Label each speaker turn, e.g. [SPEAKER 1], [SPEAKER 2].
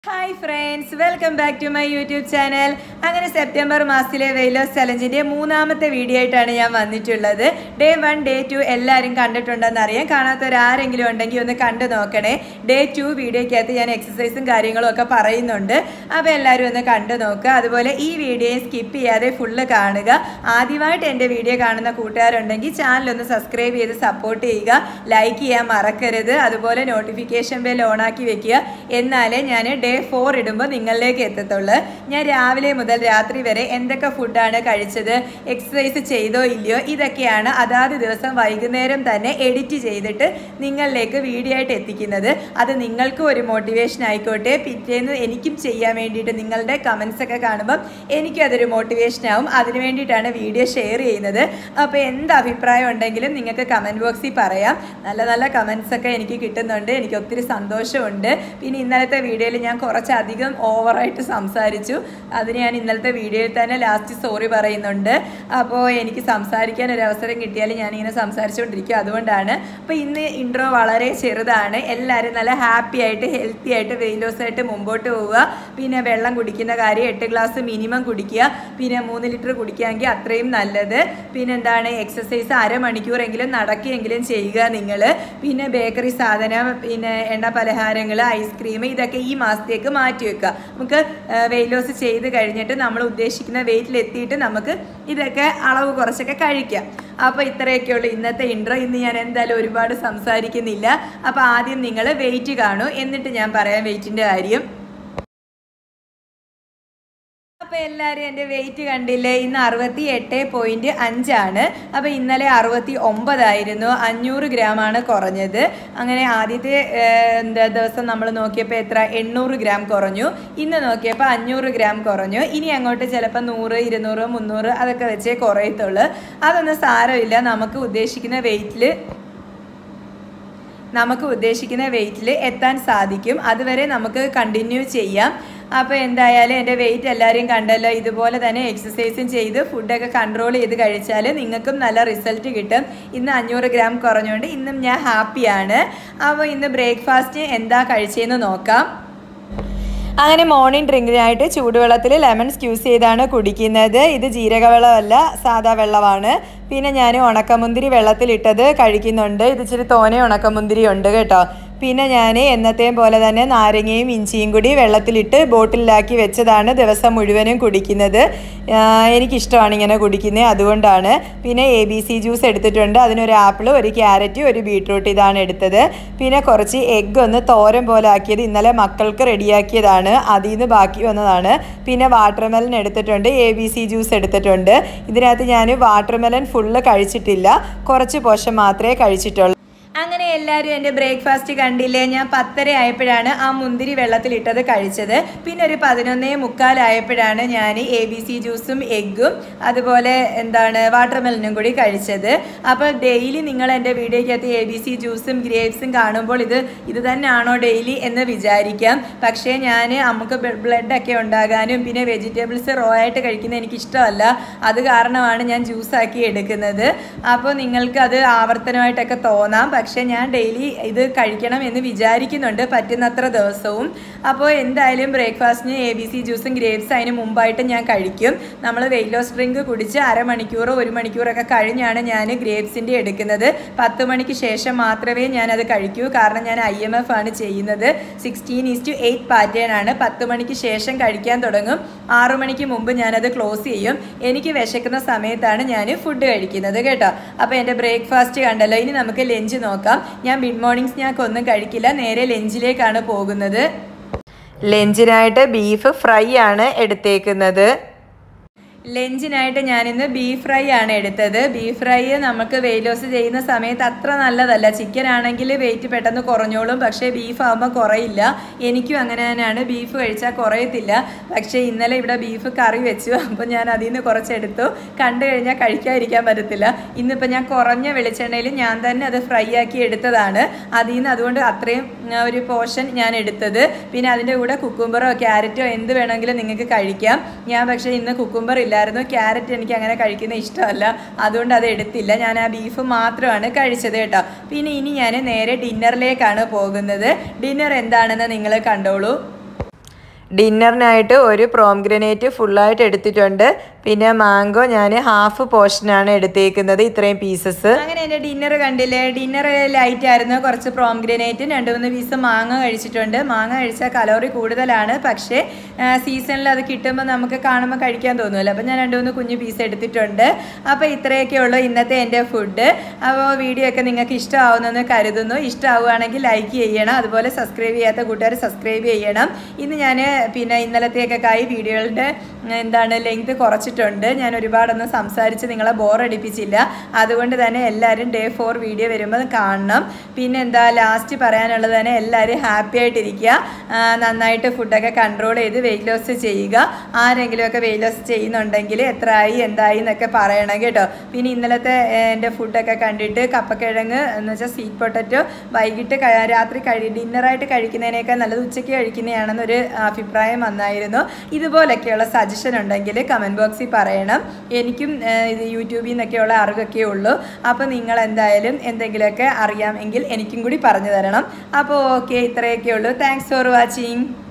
[SPEAKER 1] hi friends welcome back to my YouTube channel അങ്ങനെ September മാസത്തിലെ weight loss ചലഞ്ചിന്റെ മൂന്നാമത്തെ video ആയിട്ടാണ് ഞാൻ വന്നിട്ടുള്ളത് ഡേ വൺ ഡേ ടു എല്ലാവരും കണ്ടിട്ടുണ്ടെന്ന് അറിയാം കാണാത്തവരാരെങ്കിലും ഉണ്ടെങ്കിൽ ഒന്ന് കണ്ടു നോക്കണേ ഡേ ടു വീഡിയോയ്ക്കകത്ത് ഞാൻ എക്സസൈസും കാര്യങ്ങളും ഒക്കെ പറയുന്നുണ്ട് അപ്പോൾ എല്ലാവരും ഒന്ന് കണ്ടു നോക്കുക അതുപോലെ ഈ വീഡിയോ സ്കിപ്പ് ചെയ്യാതെ ഫുള്ള് കാണുക ആദ്യമായിട്ട് എൻ്റെ വീഡിയോ കാണുന്ന കൂട്ടുകാരുണ്ടെങ്കിൽ ചാനൽ ഒന്ന് സബ്സ്ക്രൈബ് ചെയ്ത് സപ്പോർട്ട് ചെയ്യുക ലൈക്ക് ചെയ്യാൻ മറക്കരുത് അതുപോലെ നോട്ടിഫിക്കേഷൻ ബെൽ ഓണാക്കി വെക്കുക എന്നാലേ ഞാൻ ഡേ ഫോർ ഇടുമ്പോൾ നിങ്ങളിലേക്ക് എത്തത്തുള്ളൂ ഞാൻ രാവിലെ മുതൽ രാത്രി വരെ എന്തൊക്കെ ഫുഡാണ് കഴിച്ചത് എക്സസൈസ് ചെയ്തോ ഇല്ലയോ ഇതൊക്കെയാണ് അതാത് ദിവസം വൈകുന്നേരം തന്നെ എഡിറ്റ് ചെയ്തിട്ട് നിങ്ങളിലേക്ക് വീഡിയോ ആയിട്ട് എത്തിക്കുന്നത് അത് നിങ്ങൾക്കും ഒരു മോട്ടിവേഷൻ ആയിക്കോട്ടെ പിറ്റേന്ന് എനിക്കും ചെയ്യാൻ വേണ്ടിയിട്ട് നിങ്ങളുടെ കമൻസ് ഒക്കെ കാണുമ്പം എനിക്കും അതൊരു മോട്ടിവേഷൻ ആവും അതിന് വേണ്ടിയിട്ടാണ് വീഡിയോ ഷെയർ ചെയ്യുന്നത് അപ്പോൾ എന്ത് അഭിപ്രായം ഉണ്ടെങ്കിലും നിങ്ങൾക്ക് കമൻറ്റ് ബോക്സിൽ പറയാം നല്ല നല്ല കമൻസ് ഒക്കെ എനിക്ക് കിട്ടുന്നുണ്ട് എനിക്ക് ഒത്തിരി സന്തോഷമുണ്ട് പിന്നെ ഇന്നലത്തെ വീഡിയോയിൽ ഞാൻ കുറച്ചധികം ഓവറായിട്ട് സംസാരിച്ചു അതിന് ഞാൻ ഇന്നലത്തെ വീഡിയോയിൽ തന്നെ ലാസ്റ്റ് സോറി പറയുന്നുണ്ട് അപ്പോൾ എനിക്ക് സംസാരിക്കാൻ ഒരു അവസരം കിട്ടിയാൽ ഞാനിങ്ങനെ സംസാരിച്ചുകൊണ്ടിരിക്കും അതുകൊണ്ടാണ് അപ്പോൾ ഇന്ന് ഇൻട്രോ വളരെ ചെറുതാണ് എല്ലാവരും നല്ല ഹാപ്പി ആയിട്ട് ഹെൽത്തി ആയിട്ട് വെയിറ്റ് ലോസ് ആയിട്ട് മുമ്പോട്ട് പോവുക പിന്നെ വെള്ളം കുടിക്കുന്ന കാര്യം എട്ട് ഗ്ലാസ് മിനിമം കുടിക്കുക പിന്നെ മൂന്ന് ലിറ്റർ കുടിക്കുകയെങ്കിൽ അത്രയും നല്ലത് പിന്നെ എന്താണ് എക്സസൈസ് അരമണിക്കൂറെങ്കിലും നടക്കുകയെങ്കിലും ചെയ്യുക നിങ്ങൾ പിന്നെ ബേക്കറി സാധനം പിന്നെ എണ്ണ പലഹാരങ്ങൾ ഐസ്ക്രീം ഇതൊക്കെ ഈ മാസത്തേക്ക് മാറ്റി വെക്കുക നമുക്ക് വെയിറ്റ് ലോസ് ചെയ്ത് കഴിഞ്ഞിട്ട് നമ്മൾ ഉദ്ദേശിക്കുന്ന വെയിറ്റിൽ എത്തിയിട്ട് നമുക്ക് ഇതൊക്കെ അളവ് കുറച്ചൊക്കെ കഴിക്കാം അപ്പോൾ ഇത്രയൊക്കെ ഉള്ളൂ ഇന്നത്തെ ഇൻട്രോ ഇന്ന് ഞാൻ എന്തായാലും ഒരുപാട് സംസാരിക്കുന്നില്ല അപ്പോൾ ആദ്യം നിങ്ങൾ വെയിറ്റ് കാണൂ എന്നിട്ട് ഞാൻ പറയാം വെയിറ്റിൻ്റെ കാര്യം അപ്പോൾ എല്ലാവരും എൻ്റെ വെയിറ്റ് കണ്ടില്ലേ ഇന്ന് അറുപത്തി എട്ട് പോയിൻറ്റ് അഞ്ചാണ് അപ്പോൾ ഇന്നലെ അറുപത്തി ഒമ്പതായിരുന്നു അഞ്ഞൂറ് ഗ്രാമാണ് കുറഞ്ഞത് അങ്ങനെ ആദ്യത്തെ ഏഹ്, എന്താ ദിവസം നമ്മൾ നോക്കിയപ്പോൾ എത്ര എണ്ണൂറ് ഗ്രാം കുറഞ്ഞു ഇന്ന് നോക്കിയപ്പോൾ അഞ്ഞൂറ് ഗ്രാം കുറഞ്ഞു ഇനി അങ്ങോട്ട് ചിലപ്പോൾ നൂറ് ഇരുന്നൂറ് മുന്നൂറ് അതൊക്കെ വെച്ചേ കുറയത്തുള്ളൂ അതൊന്നും സാരമില്ല നമുക്ക് ഉദ്ദേശിക്കുന്ന വെയിറ്റിൽ നമുക്ക് ഉദ്ദേശിക്കുന്ന വെയിറ്റിൽ എത്താൻ സാധിക്കും അതുവരെ നമുക്ക് കണ്ടിന്യൂ ചെയ്യാം അപ്പോൾ എന്തായാലും എൻ്റെ വെയിറ്റ് എല്ലാവരും കണ്ടല്ലോ ഇതുപോലെ തന്നെ എക്സസൈസും ചെയ്ത് ഫുഡൊക്കെ കൺട്രോൾ ചെയ്ത് കഴിച്ചാൽ നിങ്ങൾക്കും നല്ല റിസൾട്ട് കിട്ടും ഇന്ന് അഞ്ഞൂറ് ഗ്രാം കുറഞ്ഞുകൊണ്ട് ഇന്നും ഞാൻ ഹാപ്പിയാണ് അപ്പോൾ ഇന്ന് ബ്രേക്ക്ഫാസ്റ്റ് എന്താ കഴിച്ചതെന്ന് നോക്കാം അങ്ങനെ മോർണിംഗ് ഡ്രിങ്കിനായിട്ട് ചൂടുവെള്ളത്തിൽ ലെമൺ സ്ക്യൂസ് ചെയ്താണ് കുടിക്കുന്നത് ഇത് ജീരകവെള്ളമല്ല സാദാ വെള്ളമാണ് പിന്നെ ഞാൻ ഉണക്കമുന്തിരി വെള്ളത്തിലിട്ടത് കഴിക്കുന്നുണ്ട് ഇത് ഇച്ചിരി തോനെ ഉണക്കമുന്തിരി ഉണ്ട് കേട്ടോ പിന്നെ ഞാൻ എന്നത്തെയും പോലെ തന്നെ നാരങ്ങയും ഇഞ്ചിയും കൂടി വെള്ളത്തിലിട്ട് ബോട്ടിലാക്കി വെച്ചതാണ് ദിവസം മുഴുവനും കുടിക്കുന്നത് ആഹ് എനിക്കിഷ്ടമാണ് ഇങ്ങനെ കുടിക്കുന്നത് അതുകൊണ്ടാണ് പിന്നെ എ ബി സി ജ്യൂസ് എടുത്തിട്ടുണ്ട് അതിനൊരു ആപ്പിൾ ഒരു ക്യാരറ്റ് ഒരു ബീട്രൂട്ട് ഇതാണ് എടുത്തത് പിന്നെ കുറച്ച് എഗ്ഗ് ഒന്ന് തോരൻ പോലെ ആക്കിയത് ഇന്നലെ മക്കൾക്ക് റെഡിയാക്കിയതാണ് അതിൽ നിന്ന് ബാക്കി വന്നതാണ് പിന്നെ വാട്ടർമെലൻ എടുത്തിട്ടുണ്ട് എ ബി സി ജ്യൂസ് എടുത്തിട്ടുണ്ട് ഇതിനകത്ത് ഞാൻ വാട്ടർമെലൻ ഫുള്ള് കഴിച്ചിട്ടില്ല കുറച്ച് പോഷൻ മാത്രമേ കഴിച്ചിട്ടുള്ളൂ അങ്ങനെ എല്ലാവരും എൻ്റെ ബ്രേക്ക്ഫാസ്റ്റ് കണ്ടില്ലേ ഞാൻ പത്തര ആയപ്പോഴാണ് ആ മുന്തിരി വെള്ളത്തിലിട്ടത് കഴിച്ചത് പിന്നെ ഒരു പതിനൊന്നേ മുക്കാലായപ്പോഴാണ് ഞാൻ എ ബി സി ജ്യൂസും എഗ്ഗും അതുപോലെ എന്താണ് വാട്ടർമെലനും കൂടി കഴിച്ചത് അപ്പോൾ ഡെയിലി നിങ്ങൾ എൻ്റെ വീഡിയോയ്ക്കകത്ത് എ ബി സി ജ്യൂസും ഗ്രേപ്സും കാണുമ്പോൾ ഇത് ഇത് തന്നെയാണോ ഡെയിലി എന്ന് വിചാരിക്കാം പക്ഷേ ഞാൻ നമുക്ക് ബ്ലഡ് ഒക്കെ ഉണ്ടാകാനും പിന്നെ വെജിറ്റബിൾസ് റോ ആയിട്ട് കഴിക്കുന്നത് എനിക്ക് ഇഷ്ടമല്ല അത് കാരണമാണ് ഞാൻ ജ്യൂസാക്കി എടുക്കുന്നത് അപ്പോൾ നിങ്ങൾക്ക് അത് ആവർത്തനമായിട്ടൊക്കെ തോന്നാം പക്ഷേ ഞാൻ ഡെയിലി ഇത് കഴിക്കണം എന്ന് വിചാരിക്കുന്നുണ്ട് പറ്റുന്നത്ര ദിവസവും അപ്പോൾ എന്തായാലും ബ്രേക്ക്ഫാസ്റ്റിന് എ ബി സി ജ്യൂസും ഗ്രേപ്സ് അതിന് മുമ്പായിട്ട് ഞാൻ കഴിക്കും നമ്മൾ വെയിറ്റ് ലോസ് ഡ്രിങ്ക് കുടിച്ച് അരമണിക്കൂർ ഒരു മണിക്കൂറൊക്കെ കഴിഞ്ഞാണ് ഞാൻ ഗ്രേപ്സിൻ്റെ എടുക്കുന്നത് പത്ത് മണിക്ക് ശേഷം മാത്രമേ ഞാനത് കഴിക്കൂ കാരണം ഞാൻ ഐ എം എഫ് ആണ് ചെയ്യുന്നത് sixteen is to eight pattern ആണ് പത്ത് മണിക്ക് ശേഷം കഴിക്കാൻ തുടങ്ങും ആറു മണിക്ക് മുമ്പ് ഞാനത് ക്ലോസ് ചെയ്യും എനിക്ക് വിശക്കുന്ന സമയത്താണ് ഞാൻ ഫുഡ് കഴിക്കുന്നത് കേട്ടോ അപ്പോൾ എൻ്റെ ബ്രേക്ക്ഫാസ്റ്റ് കണ്ടല്ലോ ഇനി നമുക്ക് ലഞ്ച് നോക്കാം ഞാൻ മിഡ് മോർണിംഗ് സ്നാക്ക് ഒന്നും കഴിക്കില്ല നേരെ ലഞ്ചിലേക്കാണ് പോകുന്നത് ലഞ്ചിനായിട്ട് ബീഫ് ഫ്രൈ ആണ് എടുത്തേക്കുന്നത് ലഞ്ചിനായിട്ട് ഞാനിന്ന് ബീഫ് ഫ്രൈ ആണ് എടുത്തത് ബീഫ് ഫ്രൈ നമുക്ക് വെയിറ്റ് ലോസ് ചെയ്യുന്ന സമയത്ത് അത്ര നല്ലതല്ല ചിക്കൻ ആണെങ്കിൽ വെയിറ്റ് പെട്ടെന്ന് കുറഞ്ഞോളും പക്ഷേ ബീഫ് ആകുമ്പോൾ കുറയില്ല എനിക്കും അങ്ങനെ തന്നെയാണ് ബീഫ് കഴിച്ചാൽ കുറയത്തില്ല പക്ഷേ ഇന്നലെ ഇവിടെ ബീഫ് കറി വെച്ചു അപ്പോൾ ഞാൻ അതിൽ നിന്ന് കുറച്ചെടുത്തു കണ്ടു കഴിഞ്ഞാൽ കഴിക്കാതിരിക്കാൻ പറ്റത്തില്ല ഇന്നിപ്പോൾ ഞാൻ കുറഞ്ഞ വെളിച്ചെണ്ണയിൽ ഞാൻ തന്നെ അത് ഫ്രൈ ആക്കി എടുത്തതാണ് അതിൽ നിന്ന് അതുകൊണ്ട് അത്രയും ആ, ഒരു പോർഷൻ ഞാൻ എടുത്തത് പിന്നെ അതിൻ്റെ കൂടെ കുക്കുംബറോ ക്യാരറ്റോ എന്ത് വേണമെങ്കിലും നിങ്ങൾക്ക് കഴിക്കാം ഞാൻ പക്ഷേ ഇന്ന് കുക്കുംബർ ഇല്ലായിരുന്നു ക്യാരറ്റ് എനിക്ക് അങ്ങനെ കഴിക്കുന്ന ഇഷ്ടമല്ല അതുകൊണ്ട് അത് എടുത്തില്ല ഞാൻ ആ ബീഫ് മാത്രമാണ് കഴിച്ചത് കേട്ടോ പിന്നെ ഇനി ഞാൻ നേരെ ഡിന്നറിലേക്കാണ് പോകുന്നത് ഡിന്നർ എന്താണെന്ന് നിങ്ങൾ കണ്ടോളൂ ഡിന്നറിനായിട്ട് ഒരു പ്രോംഗ്രനേറ്റ് ഫുള്ളായിട്ട് എടുത്തിട്ടുണ്ട് പിന്നെ മാംഗോ ഞാൻ ഹാഫ് പോർഷനാണ് എടുത്തേക്കുന്നത് ഇത്രയും പീസസ് അങ്ങനെ എൻ്റെ ഡിന്നർ കണ്ടില്ലേ ഡിന്നർ ലൈറ്റ് ആയിരുന്നു കുറച്ച് പ്രോംഗ്രനേറ്റും രണ്ട് മൂന്ന് പീസ് മാങ്ങ കഴിച്ചിട്ടുണ്ട് മാങ്ങ കഴിച്ചാൽ കലോറി കൂടുതലാണ് പക്ഷേ സീസണിൽ അത് കിട്ടുമ്പോൾ നമുക്ക് കാണുമ്പോൾ കഴിക്കാൻ തോന്നുമല്ലോ അപ്പോൾ ഞാൻ രണ്ട് മൂന്ന് കുഞ്ഞു പീസ് എടുത്തിട്ടുണ്ട് അപ്പോൾ ഇത്രയൊക്കെ ഉള്ളൂ ഇന്നത്തെ എൻ്റെ ഫുഡ് അപ്പോൾ വീഡിയോ ഒക്കെ നിങ്ങൾക്ക് ഇഷ്ടമാവുന്നെന്ന് കരുതുന്നു ഇഷ്ടമാവുകയാണെങ്കിൽ ലൈക്ക് ചെയ്യണം അതുപോലെ സബ്സ്ക്രൈബ് ചെയ്യാത്ത കൂട്ടുകാർ സബ്സ്ക്രൈബ് ചെയ്യണം ഇന്ന് ഞാൻ പിന്നെ ഇന്നലത്തേക്കൊക്കെ ആയി വീഡിയോകളുടെ എന്താണ് ലെങ്ത് കുറച്ചിട്ടുണ്ട് ഞാൻ ഒരുപാടൊന്നും സംസാരിച്ച് നിങ്ങളെ ബോറടിപ്പിച്ചില്ല അതുകൊണ്ട് തന്നെ എല്ലാവരും ഡേ ഫോർ വീഡിയോ വരുമ്പോൾ കാണണം പിന്നെ എന്താ ലാസ്റ്റ് പറയാനുള്ളത് തന്നെ എല്ലാവരും ഹാപ്പി ആയിട്ടിരിക്കുക ആ, നന്നായിട്ട് ഫുഡൊക്കെ കൺട്രോൾ ചെയ്ത് വെയിറ്റ് ലോസ് ചെയ്യുക ആരെങ്കിലുമൊക്കെ വെയിറ്റ് ലോസ് ചെയ്യുന്നുണ്ടെങ്കിൽ എത്ര ആയി എന്തായി എന്നൊക്കെ പറയണം കേട്ടോ പിന്നെ ഇന്നലത്തെ ഏ, എൻ്റെ ഫുഡൊക്കെ കണ്ടിട്ട് കപ്പക്കിഴങ്ങ് എന്ന് വെച്ചാൽ സ്വീറ്റ് പൊട്ടറ്റോ വൈകിട്ട് ക- രാത്രി കഴി ഡിന്നറായിട്ട് കഴിക്കുന്നതിനേക്കാൾ നല്ലത് ഉച്ചയ്ക്ക് കഴിക്കുന്നതാണെന്നൊരു അഭിപ്രായം വന്നായിരുന്നു ഇതുപോലൊക്കെയുള്ള സജഷൻ ഉണ്ടെങ്കിൽ കമൻറ്റ് ബോക്സിൽ പറയണം എനിക്കും ഏ, ഇത് യൂട്യൂബിൽ നിന്നൊക്കെയുള്ള അറിവൊക്കെ ഉള്ളൂ അപ്പോൾ നിങ്ങൾ എന്തായാലും എന്തെങ്കിലുമൊക്കെ അറിയാമെങ്കിൽ എനിക്കും കൂടി പറഞ്ഞു തരണം അപ്പോൾ ഓക്കെ ഇത്രയൊക്കെ ഉള്ളൂ താങ്ക്സ് ഫോർ വാച്ചിങ്